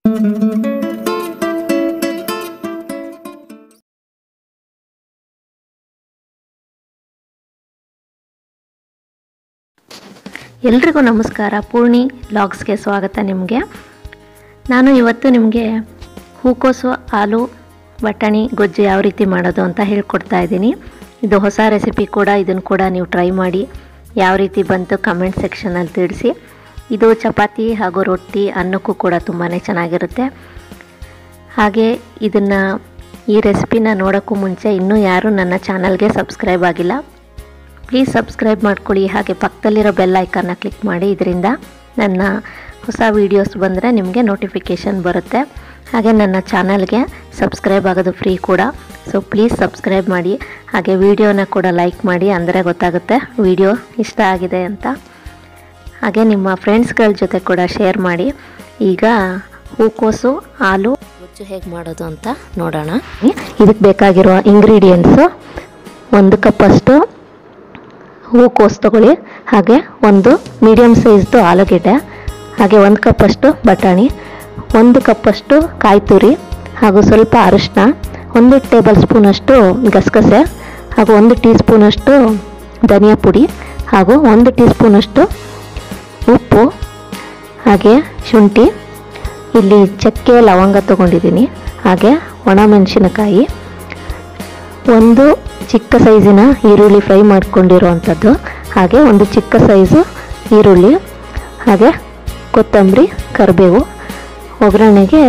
ಎಲ್ರಿಗೂ ನಮಸ್ಕಾರ ಪೂರ್ಣಿ ಲಾಗ್ಸ್ಗೆ ಸ್ವಾಗತ ನಿಮಗೆ ನಾನು ಇವತ್ತು ನಿಮಗೆ ಹೂಕೋಸು ಹಾಲು ಬಟಾಣಿ ಗೊಜ್ಜು ಯಾವ ರೀತಿ ಮಾಡೋದು ಅಂತ ಹೇಳ್ಕೊಡ್ತಾ ಇದ್ದೀನಿ ಇದು ಹೊಸ ರೆಸಿಪಿ ಕೂಡ ಇದನ್ನು ಕೂಡ ನೀವು ಟ್ರೈ ಮಾಡಿ ಯಾವ ರೀತಿ ಬಂತು ಕಮೆಂಟ್ ಸೆಕ್ಷನಲ್ಲಿ ತಿಳಿಸಿ ಇದು ಚಪಾತಿ ಹಾಗೂ ರೊಟ್ಟಿ ಅನ್ನಕ್ಕೂ ಕೂಡ ತುಂಬಾ ಚೆನ್ನಾಗಿರುತ್ತೆ ಹಾಗೆ ಇದನ್ನು ಈ ರೆಸಿಪಿನ ನೋಡೋಕ್ಕೂ ಮುಂಚೆ ಇನ್ನೂ ಯಾರೂ ನನ್ನ ಚಾನಲ್ಗೆ ಸಬ್ಸ್ಕ್ರೈಬ್ ಆಗಿಲ್ಲ ಪ್ಲೀಸ್ ಸಬ್ಸ್ಕ್ರೈಬ್ ಮಾಡ್ಕೊಳ್ಳಿ ಹಾಗೆ ಪಕ್ಕದಲ್ಲಿರೋ ಬೆಲ್ ಐಕನ್ನ ಕ್ಲಿಕ್ ಮಾಡಿ ಇದರಿಂದ ನನ್ನ ಹೊಸ ವೀಡಿಯೋಸ್ ಬಂದರೆ ನಿಮಗೆ ನೋಟಿಫಿಕೇಷನ್ ಬರುತ್ತೆ ಹಾಗೆ ನನ್ನ ಚಾನಲ್ಗೆ ಸಬ್ಸ್ಕ್ರೈಬ್ ಆಗೋದು ಫ್ರೀ ಕೂಡ ಸೊ ಪ್ಲೀಸ್ ಸಬ್ಸ್ಕ್ರೈಬ್ ಮಾಡಿ ಹಾಗೆ ವಿಡಿಯೋನ ಕೂಡ ಲೈಕ್ ಮಾಡಿ ಅಂದರೆ ಗೊತ್ತಾಗುತ್ತೆ ವಿಡಿಯೋ ಇಷ್ಟ ಆಗಿದೆ ಅಂತ ಹಾಗೆ ನಿಮ್ಮ ಫ್ರೆಂಡ್ಸ್ಗಳ ಜೊತೆ ಕೂಡ ಶೇರ್ ಮಾಡಿ ಈಗ ಹೂಕೋಸು ಹಾಲು ಗೊಜ್ಜು ಹೇಗೆ ಮಾಡೋದು ಅಂತ ನೋಡೋಣ ಇದಕ್ಕೆ ಬೇಕಾಗಿರುವ ಇಂಗ್ರೀಡಿಯೆಂಟ್ಸು ಒಂದು ಕಪ್ಪಷ್ಟು ಹೂಕೋಸು ತಗೊಳ್ಳಿ ಹಾಗೆ ಒಂದು ಮೀಡಿಯಮ್ ಸೈಜ್ದು ಆಲೂಗೆಡ್ಡೆ ಹಾಗೆ ಒಂದು ಕಪ್ಪಷ್ಟು ಬಟಾಣಿ ಒಂದು ಕಪ್ಪಷ್ಟು ಕಾಯಿ ತುರಿ ಹಾಗೂ ಸ್ವಲ್ಪ ಅರಿಶಿನ ಒಂದು ಟೇಬಲ್ ಸ್ಪೂನಷ್ಟು ಗಸಗಸೆ ಹಾಗೂ ಒಂದು ಟೀ ಸ್ಪೂನಷ್ಟು ಧನಿಯಾ ಪುಡಿ ಹಾಗೂ ಒಂದು ಟೀ ಸ್ಪೂನಷ್ಟು ಉಪ್ಪು ಹಾಗೆ ಶುಂಠಿ ಇಲ್ಲಿ ಚಕ್ಕೆ ಲವಂಗ ತೊಗೊಂಡಿದ್ದೀನಿ ಹಾಗೆ ಒಣಮೆಣಸಿನಕಾಯಿ ಒಂದು ಚಿಕ್ಕ ಸೈಜಿನ ಈರುಳ್ಳಿ ಫ್ರೈ ಮಾಡ್ಕೊಂಡಿರುವಂಥದ್ದು ಹಾಗೆ ಒಂದು ಚಿಕ್ಕ ಸೈಜು ಈರುಳ್ಳಿ ಹಾಗೆ ಕೊತ್ತಂಬರಿ ಕರಿಬೇವು ಒಗ್ಗರಣೆಗೆ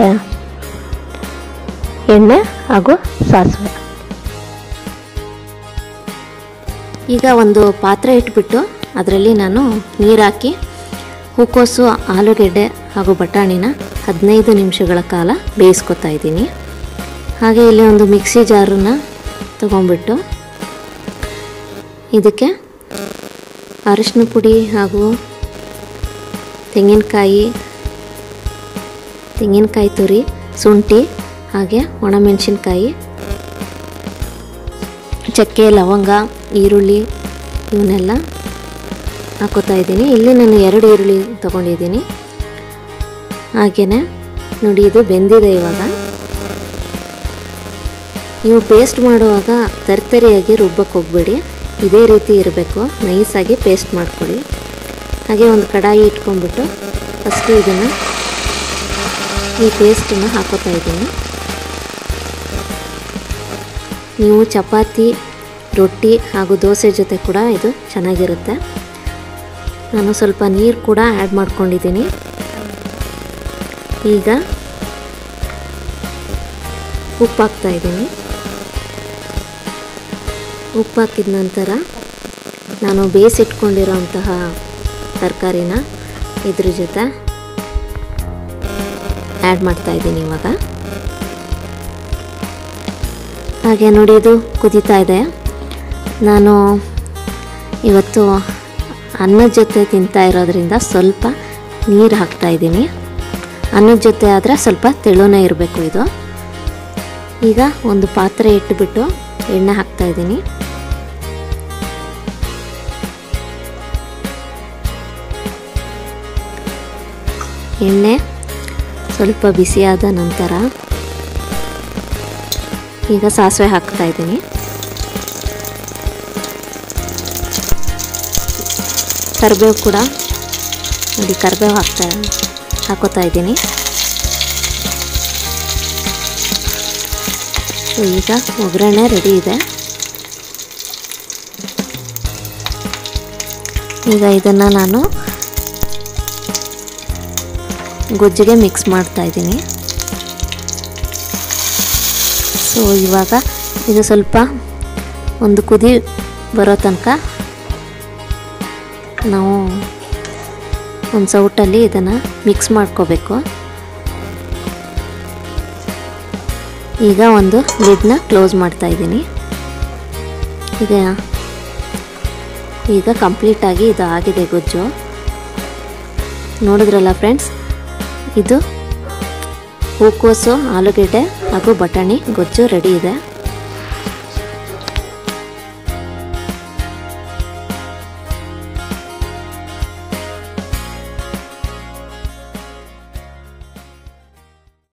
ಎಣ್ಣೆ ಹಾಗೂ ಸಾಸಿವೆ ಈಗ ಒಂದು ಪಾತ್ರೆ ಇಟ್ಬಿಟ್ಟು ಅದರಲ್ಲಿ ನಾನು ನೀರು ಹಾಕಿ ಹೂಕೋಸು ಆಲೂಗೆಡ್ಡೆ ಹಾಗೂ ಬಟಾಣಿನ ಹದಿನೈದು ನಿಮಿಷಗಳ ಕಾಲ ಬೇಯಿಸ್ಕೊತಾ ಇದ್ದೀನಿ ಹಾಗೆ ಇಲ್ಲಿ ಒಂದು ಮಿಕ್ಸಿ ಜಾರನ್ನ ತಗೊಂಡ್ಬಿಟ್ಟು ಇದಕ್ಕೆ ಅರಿಶಿನ ಪುಡಿ ಹಾಗೂ ತೆಂಗಿನಕಾಯಿ ತೆಂಗಿನಕಾಯಿ ತುರಿ ಶುಂಠಿ ಹಾಗೆ ಒಣಮೆಣಸಿನ್ಕಾಯಿ ಚಕ್ಕೆ ಲವಂಗ ಈರುಳ್ಳಿ ಇವನ್ನೆಲ್ಲ ಹಾಕೋತಾ ಇದ್ದೀನಿ ಇಲ್ಲಿ ನಾನು ಎರಡು ಈರುಳ್ಳಿ ತೊಗೊಂಡಿದ್ದೀನಿ ಹಾಗೆಯೇ ನೋಡಿ ಇದು ಬೆಂದಿದೆ ಇವಾಗ ನೀವು ಪೇಸ್ಟ್ ಮಾಡುವಾಗ ತರ್ತರಿಯಾಗಿ ರುಬ್ಬಕ್ಕೆ ಹೋಗಬೇಡಿ ಇದೇ ರೀತಿ ಇರಬೇಕು ನೈಸಾಗಿ ಪೇಸ್ಟ್ ಮಾಡ್ಕೊಳ್ಳಿ ಹಾಗೆ ಒಂದು ಕಡಾಯಿ ಇಟ್ಕೊಂಡ್ಬಿಟ್ಟು ಫಸ್ಟು ಇದನ್ನು ಈ ಪೇಸ್ಟನ್ನು ಹಾಕೋತಾ ಇದ್ದೀನಿ ನೀವು ಚಪಾತಿ ರೊಟ್ಟಿ ಹಾಗೂ ದೋಸೆ ಜೊತೆ ಕೂಡ ಇದು ಚೆನ್ನಾಗಿರುತ್ತೆ ನಾನು ಸ್ವಲ್ಪ ನೀರು ಕೂಡ ಆ್ಯಡ್ ಮಾಡ್ಕೊಂಡಿದ್ದೀನಿ ಈಗ ಉಪ್ಪು ಹಾಕ್ತಾ ಇದ್ದೀನಿ ಉಪ್ಪು ಹಾಕಿದ ನಂತರ ನಾನು ಬೇಯಿಸಿಟ್ಕೊಂಡಿರೋಂತಹ ತರಕಾರಿನ ಇದ್ರ ಜೊತೆ ಆ್ಯಡ್ ಮಾಡ್ತಾ ಇದ್ದೀನಿ ಇವಾಗ ಹಾಗೆ ನೋಡಿ ಇದು ಕುದೀತಾ ಇದೆ ನಾನು ಇವತ್ತು ಅನ್ನದ ಜೊತೆ ತಿಂತಾ ಇರೋದ್ರಿಂದ ಸ್ವಲ್ಪ ನೀರು ಹಾಕ್ತಾ ಇದ್ದೀನಿ ಅನ್ನದ ಜೊತೆ ಆದರೆ ಸ್ವಲ್ಪ ತೆಳುನೇ ಇರಬೇಕು ಇದು ಈಗ ಒಂದು ಪಾತ್ರೆ ಇಟ್ಟುಬಿಟ್ಟು ಎಣ್ಣೆ ಹಾಕ್ತಾ ಇದ್ದೀನಿ ಎಣ್ಣೆ ಸ್ವಲ್ಪ ಬಿಸಿಯಾದ ನಂತರ ಈಗ ಸಾಸಿವೆ ಹಾಕ್ತಾ ಇದ್ದೀನಿ ಕರಿಬೇವು ಕೂಡ ನೋಡಿ ಕರಿಬೇವು ಹಾಕ್ತಾ ಹಾಕೋತಾ ಇದ್ದೀನಿ ಸೊ ಈಗ ಒಗ್ಗರಣೆ ರೆಡಿ ಇದೆ ಈಗ ಇದನ್ನು ನಾನು ಗೊಜ್ಜಿಗೆ ಮಿಕ್ಸ್ ಮಾಡ್ತಾ ಇದ್ದೀನಿ ಸೊ ಇವಾಗ ಇದು ಸ್ವಲ್ಪ ಒಂದು ಕುದಿ ಬರೋ ತನಕ ನಾವು ಒಂದು ಸೌಟಲ್ಲಿ ಇದನ್ನು ಮಿಕ್ಸ್ ಮಾಡ್ಕೋಬೇಕು ಈಗ ಒಂದು ಲಿಡ್ನ ಕ್ಲೋಸ್ ಮಾಡ್ತಾ ಇದ್ದೀನಿ ಈಗ ಈಗ ಕಂಪ್ಲೀಟಾಗಿ ಇದು ಆಗಿದೆ ಗೊಜ್ಜು ನೋಡಿದ್ರಲ್ಲ ಫ್ರೆಂಡ್ಸ್ ಇದು ಹೂಕೋಸು ಆಲೂಗೆಡ್ಡೆ ಹಾಗೂ ಬಟಾಣಿ ಗೊಜ್ಜು ರೆಡಿ ಇದೆ